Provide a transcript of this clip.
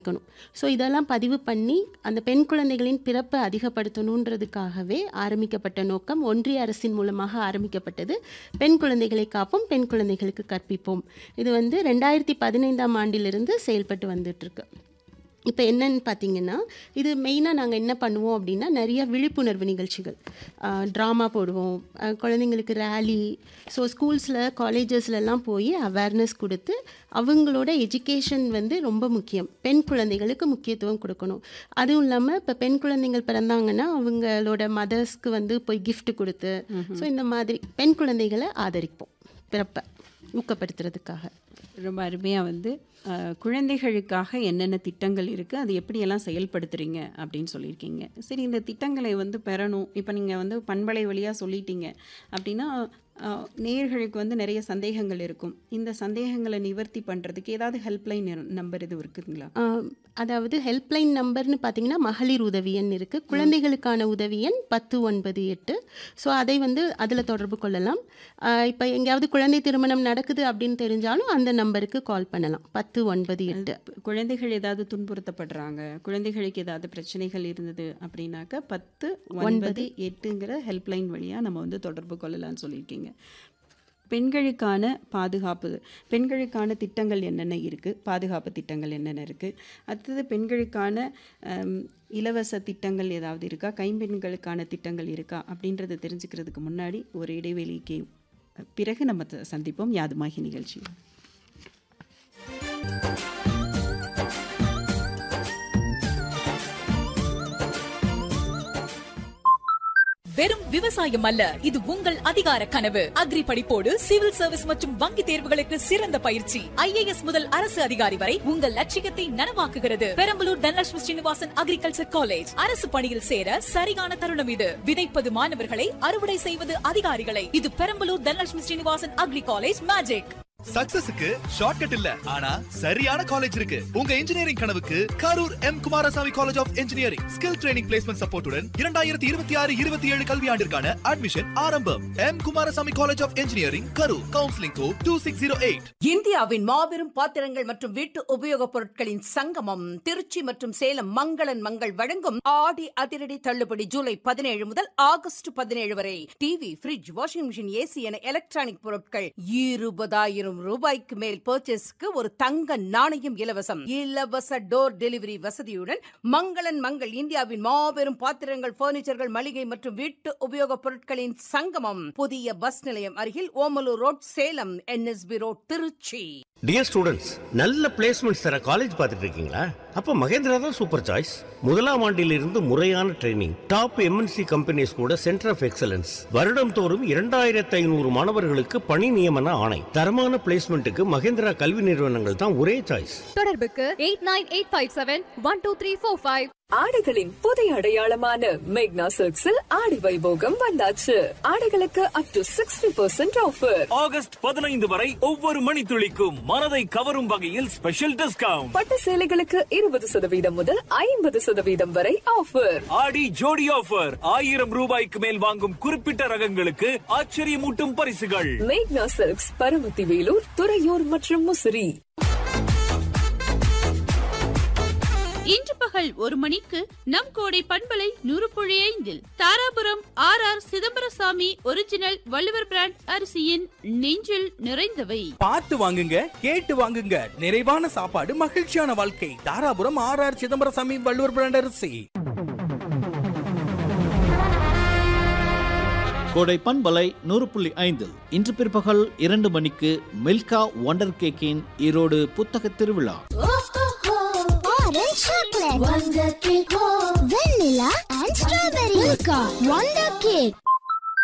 இருக்கணும் ஸோ இதெல்லாம் பதிவு பண்ணி அந்த பெண் குழந்தைகளின் பிறப்பை அதிகப்படுத்தணுன்றதுக்காகவே ஆரம்பிக்கப்பட்ட நோக்கம் ஒன்றிய அரசின் மூலமாக ஆரம்பிக்கப்பட்டது பெண் குழந்தைகளை காப்போம் பெண் குழந்தைகளுக்கு கற்பிப்போம் இது வந்து ரெண்டாயிரத்தி பதினைந்தாம் ஆண்டிலிருந்து செயல்பட்டு வந்துட்டுருக்கு இப்போ என்னன்னு பார்த்தீங்கன்னா இது மெயினாக நாங்கள் என்ன பண்ணுவோம் அப்படின்னா நிறைய விழிப்புணர்வு நிகழ்ச்சிகள் ட்ராமா போடுவோம் அஹ் குழந்தைங்களுக்கு ரேலி ஸோ ஸ்கூல்ஸில் காலேஜஸ்லலாம் போய் அவேர்னஸ் கொடுத்து அவங்களோட எஜுகேஷன் வந்து ரொம்ப முக்கியம் பெண் குழந்தைகளுக்கு முக்கியத்துவம் கொடுக்கணும் அதுவும் இல்லாமல் இப்போ பெண் குழந்தைகள் பிறந்தாங்கன்னா அவங்களோட மதர்ஸ்க்கு வந்து போய் gift கொடுத்து ஸோ இந்த மாதிரி பெண் குழந்தைகளை ஆதரிப்போம் பிறப்பை ஊக்கப்படுத்துறதுக்காக ரொம்ப அருமையாக வந்து அஹ், குழந்தைகளுக்காக என்னென்ன திட்டங்கள் இருக்குது அது எப்படியெல்லாம் செயல்படுத்துறீங்க அப்படின்னு சொல்லியிருக்கீங்க சரி இந்த திட்டங்களை வந்து பெறணும் இப்போ நீங்கள் வந்து பண்பலை வழியாக சொல்லிட்டீங்க அப்படின்னா அஹ், நேயர்களுக்கு வந்து நிறைய சந்தேகங்கள் இருக்கும் இந்த சந்தேகங்களை நிவர்த்தி பண்ணுறதுக்கு ஏதாவது ஹெல்ப்லைன் நம்பர் இது இருக்குதுங்களா ஆம், அதாவது ஹெல்ப்லைன் நம்பர்னு பார்த்தீங்கன்னா மகளிர் உதவி எண் இருக்குது குழந்தைகளுக்கான உதவி எண் பத்து ஒன்பது எட்டு ஸோ அதை வந்து அதில் தொடர்பு கொள்ளலாம் இப்போ எங்கேயாவது குழந்தை திருமணம் நடக்குது அப்படின்னு தெரிஞ்சாலும் அந்த நம்பருக்கு கால் பண்ணலாம் பத்து ஒன்பது எட்டு குழந்தைகள் ஏதாவது துன்புறுத்தப்படுறாங்க குழந்தைகளுக்கு ஏதாவது பிரச்சனைகள் இருந்தது அப்படின்னாக்க பத்து ஒன்பது எட்டுங்கிற ஹெல்ப்லைன் வழியாக நம்ம வந்து தொடர்பு கொள்ளலாம்னு சொல்லியிருக்கீங்க பெண்களுக்கான பாதுகாப்பு பெண்களுக்கான திட்டங்கள் என்னென்ன இருக்குது பாதுகாப்பு திட்டங்கள் என்னென்ன இருக்குது அடுத்தது பெண்களுக்கான ஹம், இலவச திட்டங்கள் ஏதாவது இருக்கா கைம்பெண்களுக்கான திட்டங்கள் இருக்கா அப்படின்றத தெரிஞ்சுக்கிறதுக்கு முன்னாடி ஒரு இடைவெளிக்கு பிறகு நம்ம த- சந்திப்போம் யாதுமாகி நிகழ்ச்சி வெறும் விவசாயம் அல்ல இது உங்கள் அதிகார கனவு அக்ரி படிப்போடு சிவில் சர்வீஸ் மற்றும் வங்கி தேர்வுகளுக்கு சிறந்த பயிற்சி ஐஏஎஸ் முதல் அரசு அதிகாரி வரை உங்கள் லட்சியத்தை நனவாக்குகிறது பெரம்பலூர் தனலட்சுமி ஸ்ரீனிவாசன் அக்ரிகல்ச்சர் காலேஜ் அரசு பணியில் சேர சரியான தருணம் இது விதைப்பது மாணவர்களை அறுவடை செய்வது அதிகாரிகளை இது Perambalur Dhanalakshmi Srinivasan agri college magic சக்சஸுக்கு ஷார்ட்கட் இல்ல ஆனா சரியான காலேஜ் இருக்கு உங்க இன்ஜினியரிங் கனவுக்கு Karur M Kumarasamy college of engineering skill training placement சப்போர்ட்டுடன் இரண்டாயிரத்தி இருபத்தி ஆறு இருபத்தி ஏழு கல்வியாண்டிற்கான அட்மிஷன் ஆரம்பம் M Kumarasamy college of engineering Karur counselling code two six zero eight இந்தியாவின் மாபெரும் பாத்திரங்கள் மற்றும் வீட்டு உபயோகப் பொருட்களின் சங்கமம் திருச்சி மற்றும் சேலம் மங்களன் மங்கள் வழங்கும் ஆடி அதிரடி தள்ளுபடி ஜூலை பதினேழு முதல் ஆகஸ்ட் பதினேழு வரை TV fridge washing machine AC என எலக்ட்ரானிக் பொருட்கள் இருபதாயிரம் ரூபாய்க்கு மேல் பர்ச்சேஸ்க்கு ஒரு தங்க நாணயம் இலவசம் இலவச டோர் டெலிவரி வசதியுடன் மங்களன் மங்கள் இந்தியாவின் மாபெரும் பாத்திரங்கள் பர்னிச்சர்கள் மளிகை மற்றும் வீட்டு உபயோகப் பொருட்களின் சங்கமம் புதிய பஸ் நிலையம் அருகில் Omalur road Salem NSB road Tiruchi dear students நல்ல பிளேஸ்மெண்ட்ஸ் தர காலேஜ் பார்த்துட்டு இருக்கீங்களா அப்போ மகேந்திரா தான் சூப்பர் சாய்ஸ் முதலாம் ஆண்டிலிருந்து முறையான ட்ரைனிங் டாப் எம்என்சி கம்பெனிஸ் கூட சென்டர் ஆஃப் எக்ஸலன்ஸ் வருடம் தோறும் இரண்டாயிரத்து ஐநூறு மாணவர்களுக்கு பணி நியமன ஆணை தரமான பிளேஸ்மெண்ட்டுக்கு மகேந்திரா கல்வி நிறுவனங்கள் தான் ஒரே சாய்ஸ் தொடர்புக்கு eight nine eight five seven one two three four five ஆடைகளின் புதிய அடையாளமான மேக்னா சில்க்ஸில் ஆடி வைபோகம் வந்தாச்சு ஆடைகளுக்கு up to sixty percent offer August பதினைந்து வரை ஒவ்வொரு மணித்துளிக்கும் மனதை கவரும் வகையில் ஸ்பெஷல் டிஸ்கவுண்ட் பட்டு சேலைகளுக்கு இருபது சதவீதம் முதல் ஐம்பது சதவீதம் வரை ஆஃபர் ஆடி ஜோடி ஆஃபர் ஆயிரம் ரூபாய்க்கு மேல் வாங்கும் குறிப்பிட்ட ரகங்களுக்கு ஆச்சரியமூட்டும் பரிசுகள் மேக்னா சில்க்ஸ் பரமத்தி வேலூர் துறையூர் மற்றும் முசிறி இன்று பகல் ஒரு மணிக்கு நம் கோடை பண்பலை நூறு புள்ளி ஐந்தில் Dharapuram R R Chidambarasamy original Valluvar brand அரிசியின் நெஞ்சில் நிறைந்தவை பார்த்து வாங்குங்க கேட்டு வாங்குங்க நிறைவான சாப்பாடு மகிழ்ச்சியான வாழ்க்கை Dharapuram R R Chidambarasamy Valluvar brand அரிசி கோடை பண்பலை நூறு புள்ளி ஐந்தில் இன்று பிற்பகல் இரண்டு மணிக்கு மில்கா ஒண்டர் கேக்கின் ஈரோடு புத்தக திருவிழா Orange chocolate, Wonder cake, vanilla and strawberry, Milka, Wonder cake.